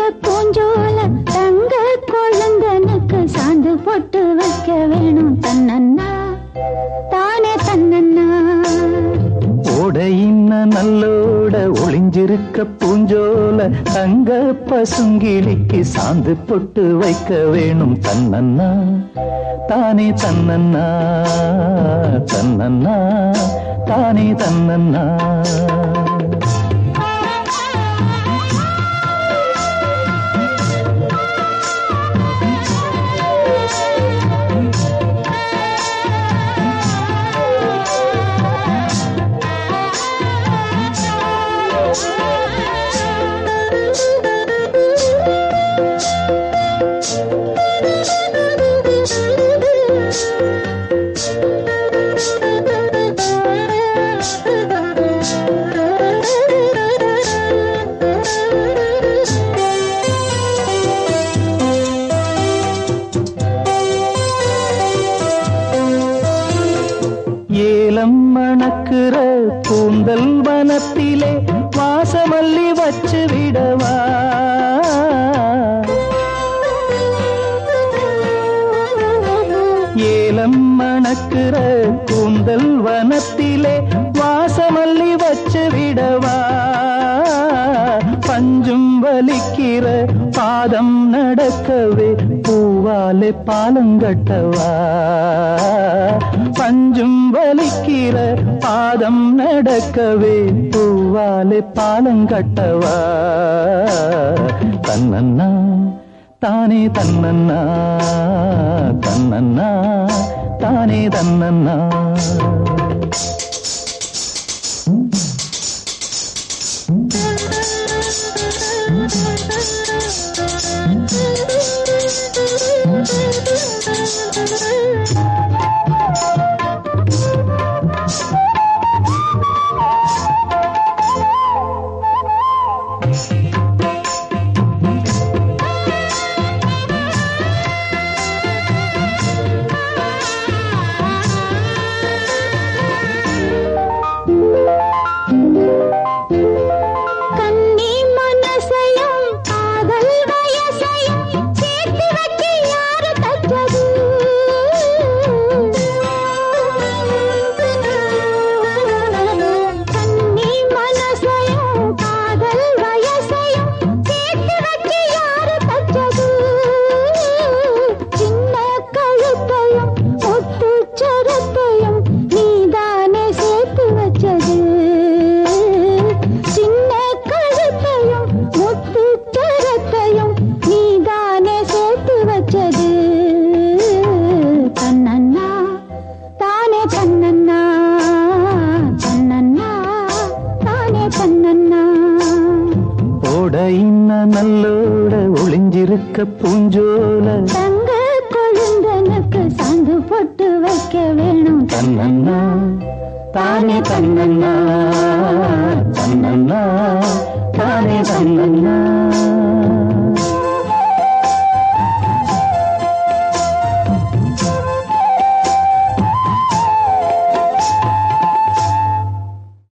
பூஞ்சோல தங்க கொழுந்தனுக்கு சாந்து போட்டு வைக்க வேணும் தன்னன்னா தானே தன்னன்னா ஓடையின்ன நல்லோட ஒளிஞ்சிருக்க பூஞ்சோல தங்க பசுங்கிளிக்கு சாந்து பொட்டு வைக்க வேணும் தன்னன்னா தானே தன்னன்னா தன்னன்னா தானே தன்னன்னா ஏலம் மணக்குற கூந்தல் வனத்திலே வாசமல்லி வச்சு விடவா ஏலம் மணக்குற கூந்தல் வனத்திலே வாசமல்லி வச்சு விடவா பஞ்சும் வலிக்கிற பாதம் நடக்கவே பூவாலே பாலங்கட்டவா பஞ்சும் வலிக்கிற பாதம் நடக்கவே பூவாலே பாலங்கட்டவா தன்னன்னா தானே தன்னன்னா தன்னன்னா தானே தன்னன்னா கன்னி மனசையும் காதல் வயசையும் சேர்த்து வச்சு யாரு தச்சது கன்னி மனசையும் காதல் வயசையும் சேர்த்து வச்சு யாரு தச்சது சின்ன கழுத்தையும் ஒட்டு சரத்தையும் நீதானே சேர்த்து வச்சது சின்ன கழுத்தையும் முத்து சரத்தையும் நீதானே சேர்த்து வச்சது தன்னன்னா தானே தன்னன்னா தன்னன்னா தானே தன்னன்னா ஓடையின்ன நல்லோட ஒளிஞ்சிருக்க பூஞ்சோல தங்க கொழுந்தனுக்கு சாந்து போட்டு வைக்க வேணும் தன்னன்னா தானே தன்னன்னா